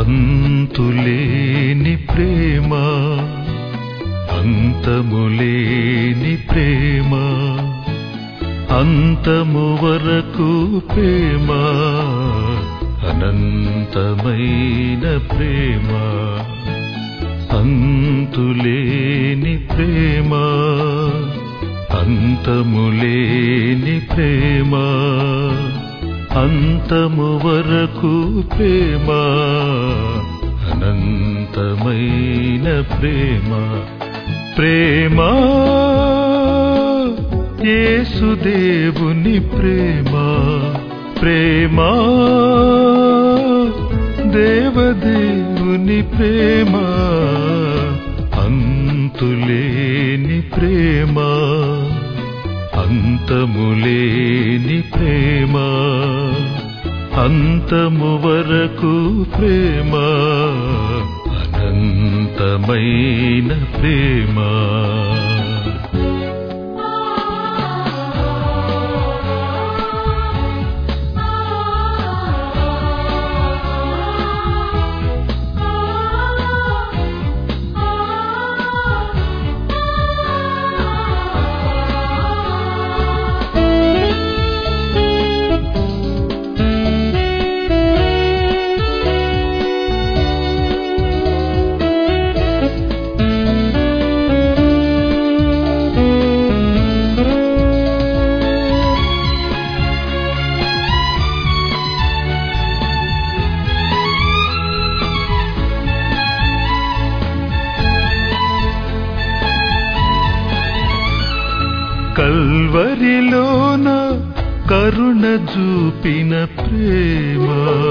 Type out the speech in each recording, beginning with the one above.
అంతులేని ప్రేమ అంతములేని ప్రేమ అంతము వరకు ప్రేమ అనంతమైన ప్రేమ అంతులేని ప్రేమ అంతములేని ప్రేమ అంతము వరకు ప్రేమ అనంతమైన ప్రేమ ప్రేమ యేసుదేవుని ప్రేమ ప్రేమ దేవదేవుని ప్రేమ అంతులేని ప్రేమ అంతములేని ప్రేమ అంతము వరకు ప్రేమ అనంతమైన ప్రేమ కల్వరిలోన కరుణ చూపిన ప్రేమ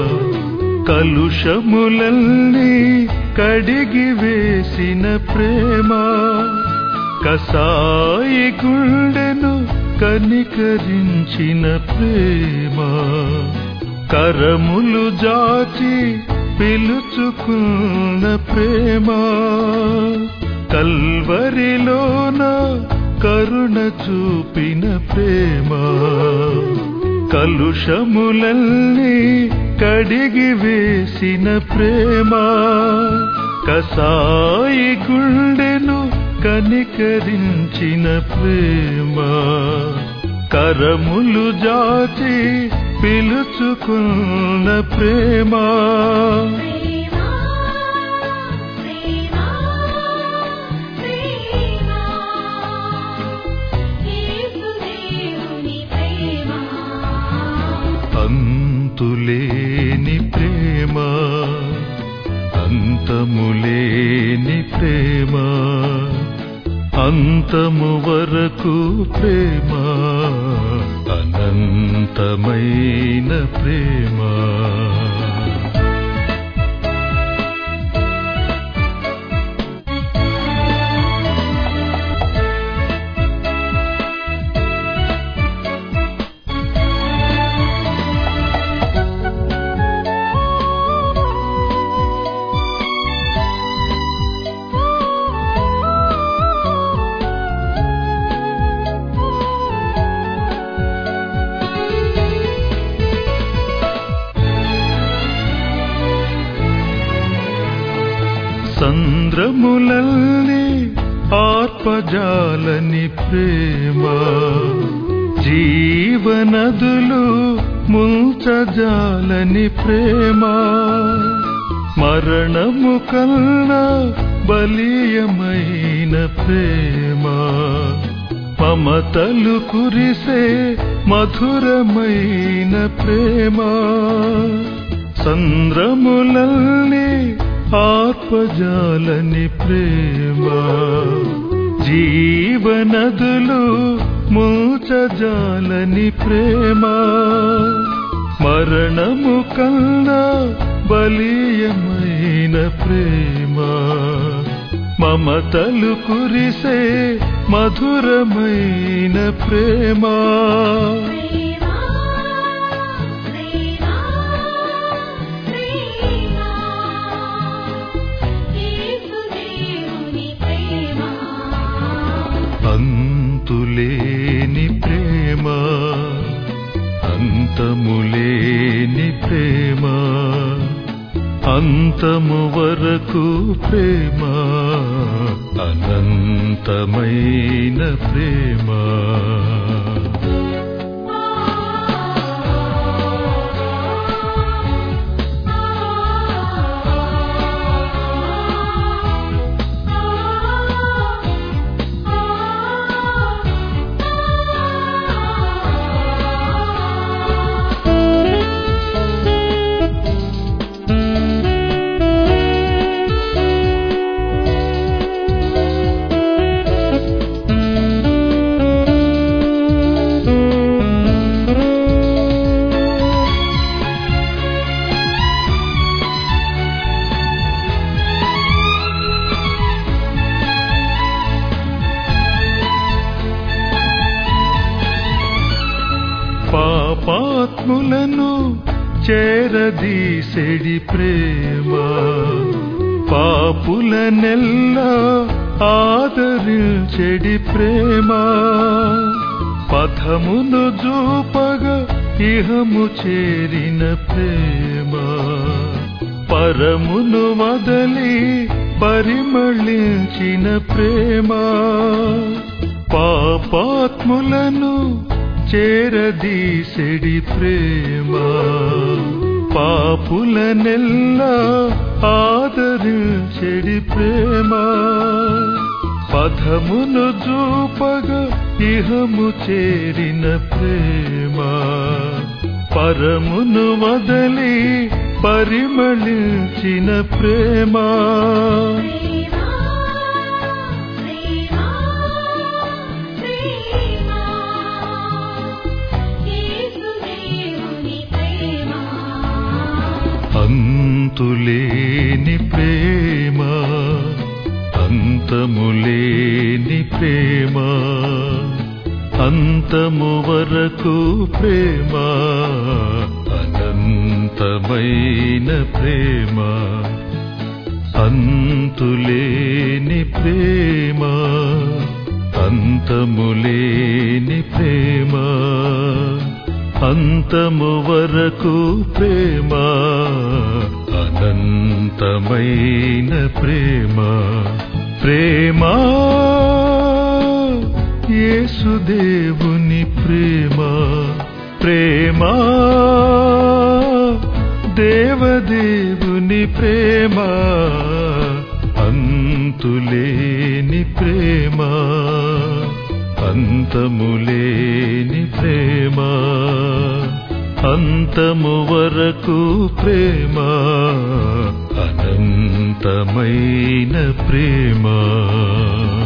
కలుషములల్ని కడిగి వేసిన ప్రేమ కసాయి గుండెను కనికరించిన ప్రేమ కరములు జాచి పిలుచుకున్న ప్రేమ కల్వరిలోన కరుణ చూపిన ప్రేమ కలుషములల్ని కడిగి వేసిన ప్రేమ కసాయి గుండెను కనికరించిన ప్రేమ కరములు జాచి పిలుచుకున్న ప్రేమ ప్రేమా ప్రేమా ప్రేమా యేసుదేవుని ప్రేమా అంతులేని ప్రేమ అంతములేని ప్రేమ అంతము వరకు ప్రేమ అనంతమైన ప్రేమ సంద్రములల్ని ఆర్పజాలని ప్రేమ జీవనదులు ముంచజాలని ప్రేమ మరణము కన్నా బలీయమైన ప్రేమ మమతలు కురిసే మధురమైన ప్రేమ సంద్రములల్ని ఆత్మజాలని ప్రేమ జీవనదులు మూచజాలని ప్రేమ మరణము కన్నా బలీయమైన ప్రేమ మమతలు కురిసే మధురమైన ప్రేమ ప్రేమా ప్రేమా ప్రేమా యేసుదేవుని ప్రేమా అంతులేని ప్రేమ అంతములేని ప్రేమ అంతము వరకు ప్రేమ అనంతమైన ప్రేమ పాపాత్ములను చేరదీసెడి ప్రేమ పాపులనెల్లా ఆదరించెడి ప్రేమ పథమును జూపగ ఇహము చేరిన ప్రేమ పరమును వదలి పరిమళించిన ప్రేమ పాపాత్ములను చేరదీసెడి ప్రేమ పాపులనెల్లా ఆదరించెడి ప్రేమ పథమును జూపగ ఇహము చేరిన ప్రేమ పరమును వదలి పరిమళించిన ప్రేమ ప్రేమా ప్రేమా ప్రేమా యేసుదేవుని ప్రేమా అంతులేని ప్రేమ అంతములేని ప్రేమ అంతము వరకు ప్రేమ అనంతమైన ప్రేమ అంతులేని ప్రేమ అంతములేని ప్రేమ అంతము వరకు ప్రేమ అనంతమైన ప్రేమ ప్రేమ యేసుదేవుని ప్రేమ ప్రేమ దేవదేవుని ప్రేమ అంతులేని ప్రేమ అంతములేని ప్రేమ అంతము వరకు ప్రేమ అనంతమైన ప్రేమ